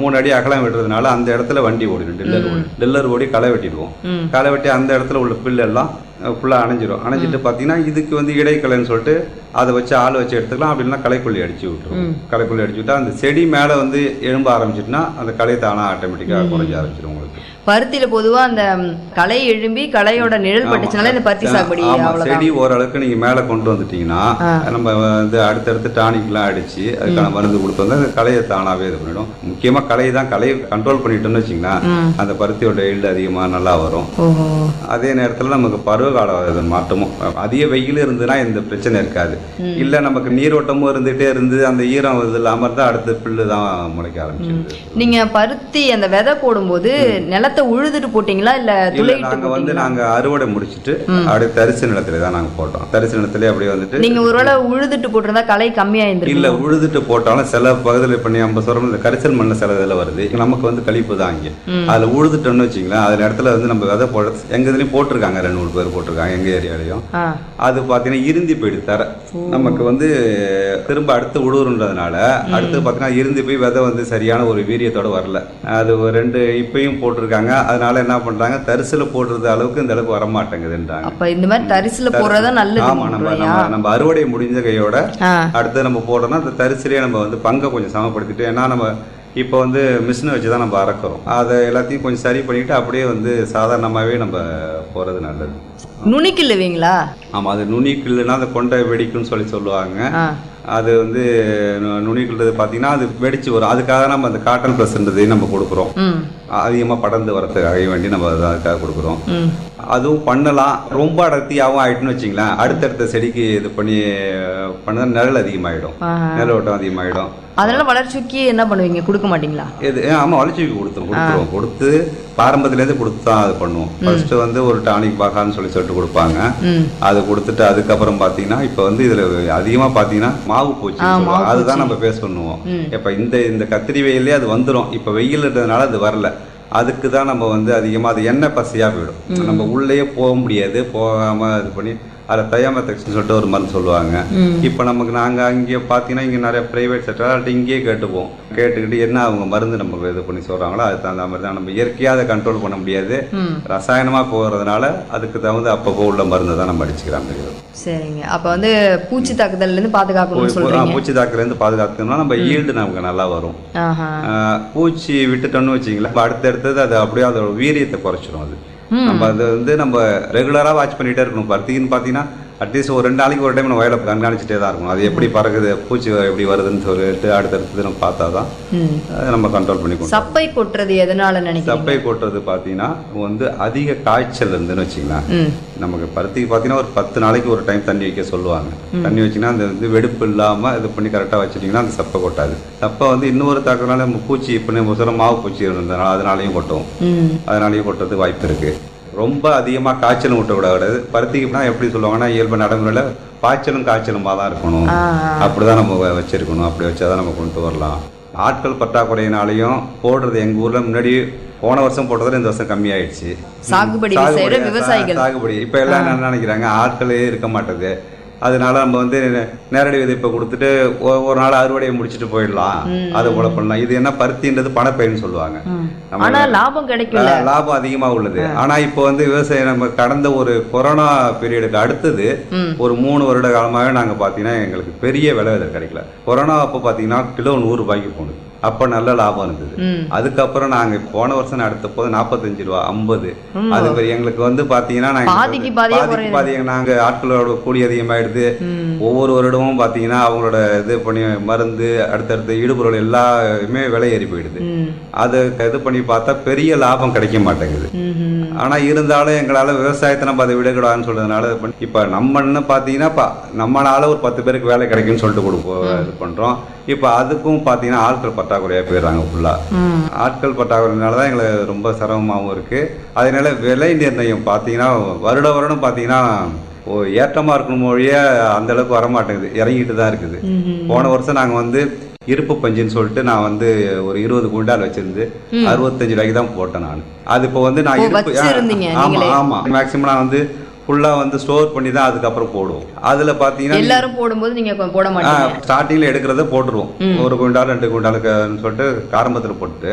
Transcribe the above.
மூணு அடி அகலம் விடுறதுனால அந்த இடத்துல வண்டி ஓடிடும் டில்லர் ஓடி டில்லர் ஓடி களை வெட்டிடுவோம் ம். களை வெட்டி அந்த இடத்துல உள்ள புல் எல்லாம் ஃபுல்லாக அணைஞ்சிரும் அணைஞ்சிட்டு பார்த்தீங்கன்னா இதுக்கு வந்து இடைக்கலைன்னு சொல்லிட்டு அதை வச்சு ஆள் வச்சு எடுத்துக்கலாம் அப்படின்னா களைக்கொல்லி அடிச்சு விட்டுரும் களைக்கொல்லி அடிச்சு விட்டா அந்த செடி மேலே வந்து எழும்ப ஆரம்பிச்சிட்டுனா அந்த களை தானாக ஆட்டோமேட்டிக்காக குறைஞ்ச ஆரம்பிச்சிடும் உங்களுக்கு பருத்தியில பொதுவா அந்த ம், களை எழும்பி களையோட நிழல் பட்டுச்சுனால இந்த பருத்தி சாகுபடி ஆமா, அவ்வளவுதான் செடி ஓரளவுக்கு நீங்க மேல கொண்டு வந்துட்டீங்கன்னா நம்ம வந்து அடுத்தடுத்து டானிக்லாம் அடிச்சு அதுக்கான மருந்து கொடுத்து வந்து அந்த களையை தானாவே இது பண்ணிடும் முக்கியமா களை தான் களையை கண்ட்ரோல் பண்ணிட்டோம்னு வச்சிங்கன்னா அந்த பருத்தியோட ஈல்டு அதிகமா நல்லா வரும் ஓஹோ அதே நேரத்துல நமக்கு பருவகால இது மாற்றமும் அதிக வெயில் இருந்துன்னா எந்த பிரச்சனை இருக்காது இல்ல நமக்கு நீரோட்டமும் இருந்துட்டே இருந்து அந்த ஈரம் இது இல்லாம இருந்தா அடுத்த புல்லு தான் முளைக்க ஆரம்பிச்சிருது நீங்க பருத்தி அந்த விதை போடும்போது நிலத்தை உழுதுட்டு போட்டீங்களா இல்ல இல்ல துளையிட்டு நாங்க வந்து போட்டீங்களா நாங்க அறுவடை முடிச்சிட்டு அப்படியே தரிசு நிலத்துல தான் நாங்க போட்டோம் தரிசு நிலத்திலே அப்படியே வந்துட்டு நீங்க ஒருவேளை உழுதுட்டு போட்டிருந்தா களை கம்மியா இல்ல இருந்திருக்கும் உழுதுட்டு போட்டாலும் சில பகுதியில் பண்ணி ஐம்பது சவரம் இந்த கரிசல் மண்ணில் சில இதில் வருது நமக்கு வந்து கழிப்பு தான் இங்கே அதில் உழுதுட்டோம்னு வச்சிங்களேன் அது இடத்துல வந்து நம்ம விதை போட எங்க இதுலயும் போட்டிருக்காங்க ரெண்டு மூணு பேர் போட்டிருக்காங்க எங்க ஏரியாலையும் ஆ அது பார்த்தீங்கன்னா இருந்தி போயிடு தர நமக்கு வந்து திரும்ப அடுத்து உழுவுறதுனால அடுத்து பார்த்தீங்கன்னா இருந்து போய் விதை வந்து சரியான ஒரு வீரியத்தோட வரல அது ஒரு ரெண்டு இப்பயும் போட்டிருக்காங்க அதனால என்ன பண்றாங்க தரிசில் போடுறது அளவுக்கு இந்த அளவுக்கு வர மாட்டேங்குதுன்றாங்க அப்ப இந்த மாதிரி தரிசுல போடுறதா நல்லது ஆமா நம்ம இல்லையா? நம்ம நம்ம அறுவடை முடிஞ்ச கையோட ஆ அடுத்து நம்ம போட்டோம்னா அந்த தரிசிலே நம்ம வந்து பங்கை கொஞ்சம் சமப்படுத்திட்டு ஏன்னா நம்ம இப்போ வந்து மிஷினை வச்சு தான் நம்ம அறக்கிறோம் அதை எல்லாத்தையும் கொஞ்சம் சரி பண்ணிட்டு அப்படியே வந்து சாதாரணமாகவே நம்ம போகிறது நல்லது நுனிக்கில்லுவீங்களா ஆமாம் அது நுனிக்குள்ளுனா அந்த கொண்டை வெடிக்கும்னு சொல்லி சொல்லுவாங்க ஆ அது வந்து நு- நுனிக்குள்ளது பார்த்தீங்கன்னா அது வெடிச்சு வரும் அதுக்காக நம்ம அந்த காட்டன் ப்ளஸ்ன்றதையும் நம்ம கொடுக்குறோம் ம் அதிகமாக படர்ந்து வரதுக்காக வேண்டி நம்ம அதை அதுக்காக கொடுக்குறோம் ம் அதுவும் பண்ணலாம் ரொம்ப அடர்த்தியாகவும் ஆயிட்டுன்னு வச்சிங்களேன் அடுத்தடுத்த செடிக்கு இது பண்ணி பண்ணா நிழல் அதிகமாகிடும் ஆஹா. நிழலோட்டம் அதிகமாகிடும் அதனால வளர்ச்சிக்கு என்ன பண்ணுவீங்க கொடுக்க மாட்டீங்களா இது ஆமாம் வளர்ச்சிக்கு கொடுத்துரும் கொடுத்துருவோம் கொடுத்து பாரம்பரியத்துலேருந்து கொடுத்து தான் அது பண்ணுவோம் ஃபர்ஸ்ட்டு வந்து ஒரு டானிக் பாக்கான்னு சொல்லி சொல்லிட்டு கொடுப்பாங்க ம் அது கொடுத்துட்டு அதுக்கப்புறம் பார்த்தீங்கன்னா இப்போ வந்து இதில் அதிகமாக பார்த்தீங்கன்னா மாவு பூச்சி ஆ, மாவு சொல்லுவாங்க அதுதான் நம்ம பேச பண்ணுவோம் இப்போ இந்த இந்த கத்திரி வெயிலே அது வந்துடும் இப்போ வெயில்ன்றதுனால அது வரல அதுக்கு தான் நம்ம வந்து அதிகமாக அது எண்ணெய் பசையாக போயிடும் நம்ம உள்ளேயே போக முடியாது போகாமல் இது பண்ணி அதில் தயாமத்தக்ஸ்னு சொல்லிட்டு ஒரு மருந்து சொல்லுவாங்க இப்போ நமக்கு நாங்கள் அங்கே பார்த்தீங்கன்னா இங்கே நிறைய ப்ரைவேட் செக்டர் இங்கேயே கேட்டுப்போம் கேட்டுக்கிட்டு என்ன அவங்க மருந்து நம்ம இது பண்ணி சொல்கிறாங்களோ அதுக்கு தகுந்த மாதிரி தான் நம்ம இயற்கையாக அதை கண்ட்ரோல் பண்ண முடியாது ரசாயனமாக போகிறதுனால அதுக்கு தகுந்த அப்பப்போ உள்ள மருந்து தான் நம்ம அடிச்சுக்கிற மாதிரி வரும். சரிங்க அப்ப வந்து பூச்சி தாக்குதல்ல இருந்து பாதுகாக்கணும்னு பூ- சொல்றீங்க பூச்சி தாக்குலேருந்து பாதுகாக்கணும்னா நம்ம ஈல்டு நமக்கு நல்லா வரும் ஆஹா ஆஹ் பூச்சி விட்டுட்டோம்னு வச்சிங்களேன் இப்ப அடுத்தடுத்தது அது அப்படியே அதோட வீரியத்தை குறைச்சிடும் அது நம்ம அது வந்து நம்ம ரெகுலராக வாட்ச் பண்ணிட்டே இருக்கணும் பருத்தின்னு பார்த்தீங்கன்னா அட்லீஸ்ட் ஒரு ரெண்டு நாளைக்கு ஒரு டைம் நம்ம வயலை கண்காணிச்சிட்டே தான் இருக்கணும் அது எப்படி பறக்குது பூச்சி எப்படி வருதுன்னு சொல்லிட்டு அடுத்தடுத்தது நம்ம பார்த்தா தான் ம் அதை நம்ம கண்ட்ரோல் பண்ணி கொண்டு சப்பை கொட்டுறது எதனால நினைக்கிறீங்க சப்பை கொட்டுறது பார்த்தீங்கன்னா வந்து அதிக காய்ச்சல் இருந்துன்னு வச்சிங்களேன் ம் நமக்கு பருத்திக்கு பார்த்தீங்கன்னா ஒரு பத்து நாளைக்கு ஒரு டைம் தண்ணி வைக்க சொல்லுவாங்க தண்ணி வச்சிங்கன்னா அந்த வந்து வெடுப்பு இல்லாமல் இது பண்ணி கரெக்டாக வச்சிட்டிங்கன்னா அந்த சப்பை கொட்டாது சப்பை வந்து இன்னொரு தாக்குறதுனால நம்ம பூச்சி இப்போ நம்ம சொல்ல மாவு பூச்சி இருந்ததுனால அதனாலையும் கொட்டும் ம் அதனாலையும் கொட்டுறதுக்கு வாய்ப்பு இருக்கு ரொம்ப அதிகமாக காய்ச்சலும் விட்டக்கூடாது பருத்திக்குனா எப்படி சொல்லுவாங்கன்னா இயல்பு நடைமுறையில் பாய்ச்சலும் காய்ச்சலுமா தான் இருக்கணும் ஆ அப்படிதான் நம்ம வ- வச்சிருக்கணும் அப்படி வச்சாதான் நம்ம கொண்டு வரலாம் ஆட்கள் பற்றாக்குறையினாலையும் போடுறது எங்கள் ஊரில் முன்னாடி போன வருஷம் போட்டதில் இந்த வருஷம் கம்மியாயிடுச்சு சாகுபடி சாகுபடி, செய்யற சா- விவசாயிகள் சாகுபடி இப்போ எல்லாம் என்ன நினைக்கிறாங்க ஆட்களே இருக்க மாட்டேது அதனால நம்ம வந்து நேரடி விதைப்பை கொடுத்துட்டு ஒ- ஒரு நாள் அறுவடையை முடிச்சுட்டு போயிடலாம் அதை போல பண்ணலாம் இது என்ன பருத்தின்றது பணப்பயிர்னு சொல்லுவாங்க நம்ம ஆனா லாபம் கிடைக்கும்ல லா- லாபம் அதிகமா உள்ளது ஆனா இப்போ வந்து விவசாயம் நம்ம கடந்த ஒரு கொரோனா பீரியடுக்கு அடுத்தது ஒரு மூணு வருட காலமாகவே நாங்க பாத்தீங்கன்னா எங்களுக்கு பெரிய விலை இது கிடைக்கல கொரோனா அப்போ பாத்தீங்கன்னா கிலோ நூறு ரூபாய்க்கு போனது அப்ப நல்ல லாபம் இருந்தது ம் அதுக்கப்புறம் நாங்க போன வருஷம் நடத்த போது நாற்பத்தஞ்சு ரூபா ஐம்பது அது பெரிய- எங்களுக்கு வந்து பாத்தீங்கன்னா நாங்க பாதிக்கு பாதியா பாதிக்கு பாதி நாங்க ஆட்களோட கூலி அதிகமாயிடுது ஒவ்வொரு வருடமும் பாத்தீங்கன்னா அவங்களோட இது பண்ணி மருந்து அடுத்தடுத்த இடுபொருள் எல்லாமே விலை ஏறி போயிடுது ம் அது இது பண்ணி பார்த்தா பெரிய லாபம் கிடைக்க மாட்டேங்குது ம்ஹும். ஆனா இருந்தாலும் எங்களால விவசாயத்தை நம்ம அதை விடக்கூடாதுன்னு சொல்றதுனால இது பண்ணி- இப்ப நம்மன்னு பாத்தீங்கன்னா இப்ப நம்மளால ஒரு பத்து பேருக்கு வேலை கிடைக்கும்னு சொல்லிட்டு கொடுப்போம் இது பண்றோம் இப்ப அதுக்கும் பாத்தீங்கன்னா ஆட்கள் பற்றாக்குறையா போயிடுறாங்க ஃபுல்லா ம் ஆட்கள் பற்றாக்குறையினால தான் எங்களுக்கு ரொம்ப சிரமமாகவும் இருக்கு அதனால விலை நிர்ணயம் பார்த்தீங்கன்னா வருட வருடம் பார்த்தீங்கன்னா ஓ ஏற்றமாக இருக்கணும் மொழியே அந்த அளவுக்கு வர மாட்டேங்குது இறங்கிட்டு தான் இருக்குது போன வருஷம் நாங்கள் வந்து இருப்பு பஞ்சுன்னு சொல்லிட்டு நான் வந்து ஒரு இருபது குண்டால் வச்சிருந்து அறுபத்தஞ்சு ரூபாய்க்கு தான் போட்டேன் நான் அது இப்போ வந்து நான் ஓ, இருப்பு வச்சிருந்தீங்க ஆமா நீங்களே. ஆமா மேக்ஸிமம் நான் வந்து ஃபுல்லாக வந்து ஸ்டோர் பண்ணி தான் அதுக்கப்புறம் போடுவோம் அதில் பார்த்தீங்கன்னா எல்லாரும் போடும்போது நீங்க கொ- போட மாட்டீங்க ஸ்டார்டிங்கில் எடுக்கிறத போட்டுருவோம் ஒரு குண்டால் ரெண்டு குண்டாலுக்குன்னு சொல்லிட்டு ஆரம்பத்தில் போட்டு